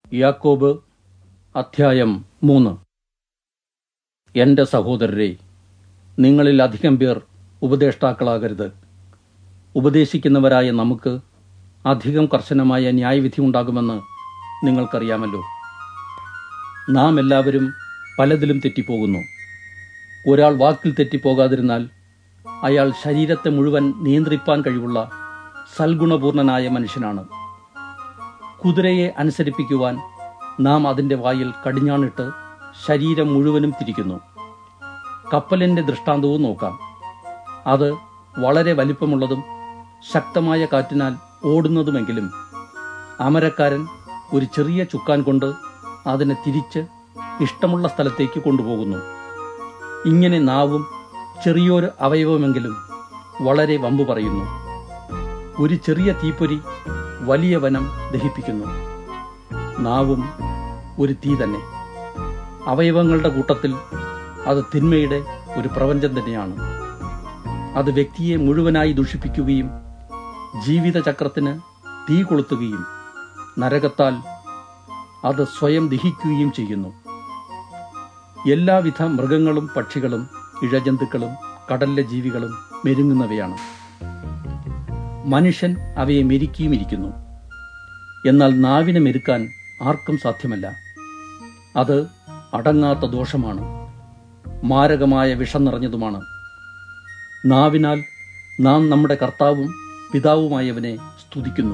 യാക്കോബ് അധ്യായം മൂന്ന് എൻ്റെ സഹോദരരെ നിങ്ങളിൽ അധികം പേർ ഉപദേഷ്ടാക്കളാകരുത് ഉപദേശിക്കുന്നവരായ നമുക്ക് അധികം കർശനമായ ന്യായവിധി ഉണ്ടാകുമെന്ന് നിങ്ങൾക്കറിയാമല്ലോ നാം എല്ലാവരും പലതിലും തെറ്റിപ്പോകുന്നു ഒരാൾ വാക്കിൽ തെറ്റിപ്പോകാതിരുന്നാൽ അയാൾ ശരീരത്തെ മുഴുവൻ നിയന്ത്രിപ്പാൻ കഴിവുള്ള സൽഗുണപൂർണനായ മനുഷ്യനാണ് കുതിരയെ അനുസരിപ്പിക്കുവാൻ നാം അതിൻ്റെ വായിൽ കടിഞ്ഞാണിട്ട് ശരീരം മുഴുവനും തിരിക്കുന്നു കപ്പലിൻ്റെ ദൃഷ്ടാന്തവും നോക്കാം അത് വളരെ വലിപ്പമുള്ളതും ശക്തമായ കാറ്റിനാൽ ഓടുന്നതുമെങ്കിലും അമരക്കാരൻ ഒരു ചെറിയ ചുക്കാൻ കൊണ്ട് അതിനെ തിരിച്ച് ഇഷ്ടമുള്ള സ്ഥലത്തേക്ക് കൊണ്ടുപോകുന്നു ഇങ്ങനെ നാവും ചെറിയൊരു അവയവമെങ്കിലും വളരെ വമ്പ് പറയുന്നു ഒരു ചെറിയ തീപ്പൊരി വലിയ വനം ദഹിപ്പിക്കുന്നു നാവും ഒരു തീ തന്നെ അവയവങ്ങളുടെ കൂട്ടത്തിൽ അത് തിന്മയുടെ ഒരു പ്രപഞ്ചം തന്നെയാണ് അത് വ്യക്തിയെ മുഴുവനായി ദുഷിപ്പിക്കുകയും ജീവിതചക്രത്തിന് തീ കൊളുത്തുകയും നരകത്താൽ അത് സ്വയം ദഹിക്കുകയും ചെയ്യുന്നു എല്ലാവിധ മൃഗങ്ങളും പക്ഷികളും ഇഴജന്തുക്കളും കടലിലെ ജീവികളും മെരുങ്ങുന്നവയാണ് മനുഷ്യൻ അവയെ മെരുക്കിയും ഇരിക്കുന്നു എന്നാൽ നാവിനെ മെരുക്കാൻ ആർക്കും സാധ്യമല്ല അത് അടങ്ങാത്ത ദോഷമാണ് മാരകമായ വിഷം നിറഞ്ഞതുമാണ് നാവിനാൽ നാം നമ്മുടെ കർത്താവും പിതാവുമായവനെ സ്തുതിക്കുന്നു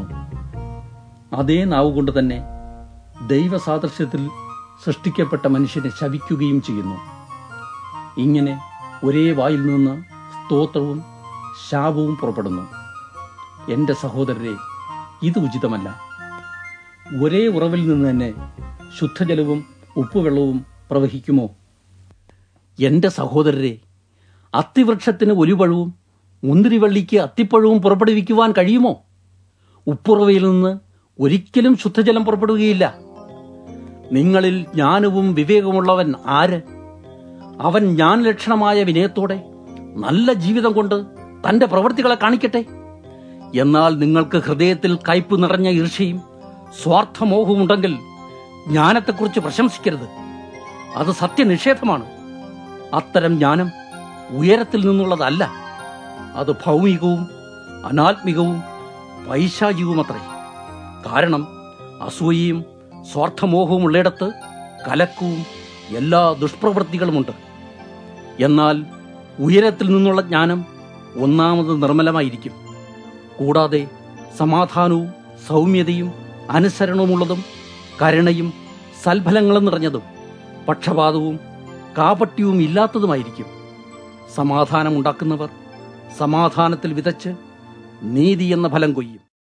അതേ നാവ് കൊണ്ട് തന്നെ ദൈവസാദൃശ്യത്തിൽ സൃഷ്ടിക്കപ്പെട്ട മനുഷ്യനെ ശവിക്കുകയും ചെയ്യുന്നു ഇങ്ങനെ ഒരേ വായിൽ നിന്ന് സ്തോത്രവും ശാപവും പുറപ്പെടുന്നു എൻ്റെ സഹോദരരെ ഇത് ഉചിതമല്ല ഒരേ ഉറവിൽ നിന്ന് തന്നെ ശുദ്ധജലവും ഉപ്പുവെള്ളവും പ്രവഹിക്കുമോ എൻ്റെ സഹോദരരെ അത്തിവൃക്ഷത്തിന് ഒരു പഴവും മുന്തിരിവള്ളിക്ക് അത്തിപ്പഴവും പുറപ്പെടുവിക്കുവാൻ കഴിയുമോ ഉപ്പുറവയിൽ നിന്ന് ഒരിക്കലും ശുദ്ധജലം പുറപ്പെടുകയില്ല നിങ്ങളിൽ ജ്ഞാനവും വിവേകമുള്ളവൻ ആര് അവൻ ജ്ഞാന ലക്ഷണമായ വിനയത്തോടെ നല്ല ജീവിതം കൊണ്ട് തന്റെ പ്രവൃത്തികളെ കാണിക്കട്ടെ എന്നാൽ നിങ്ങൾക്ക് ഹൃദയത്തിൽ കയ്പ് നിറഞ്ഞ ഈർഷ്യയും സ്വാർത്ഥമോഹവും ഉണ്ടെങ്കിൽ ജ്ഞാനത്തെക്കുറിച്ച് പ്രശംസിക്കരുത് അത് സത്യനിഷേധമാണ് അത്തരം ജ്ഞാനം ഉയരത്തിൽ നിന്നുള്ളതല്ല അത് ഭൗമികവും അനാത്മികവും പൈശാചികവുമത്രേ കാരണം അസൂയയും സ്വാർത്ഥമോഹവും ഉള്ളിടത്ത് കലക്കവും എല്ലാ ദുഷ്പ്രവൃത്തികളുമുണ്ട് എന്നാൽ ഉയരത്തിൽ നിന്നുള്ള ജ്ഞാനം ഒന്നാമത് നിർമ്മലമായിരിക്കും കൂടാതെ സമാധാനവും സൗമ്യതയും അനുസരണവുമുള്ളതും കരുണയും സൽഫലങ്ങളും നിറഞ്ഞതും പക്ഷപാതവും കാപട്യവും ഇല്ലാത്തതുമായിരിക്കും സമാധാനമുണ്ടാക്കുന്നവർ സമാധാനത്തിൽ വിതച്ച് നീതി എന്ന ഫലം കൊയ്യും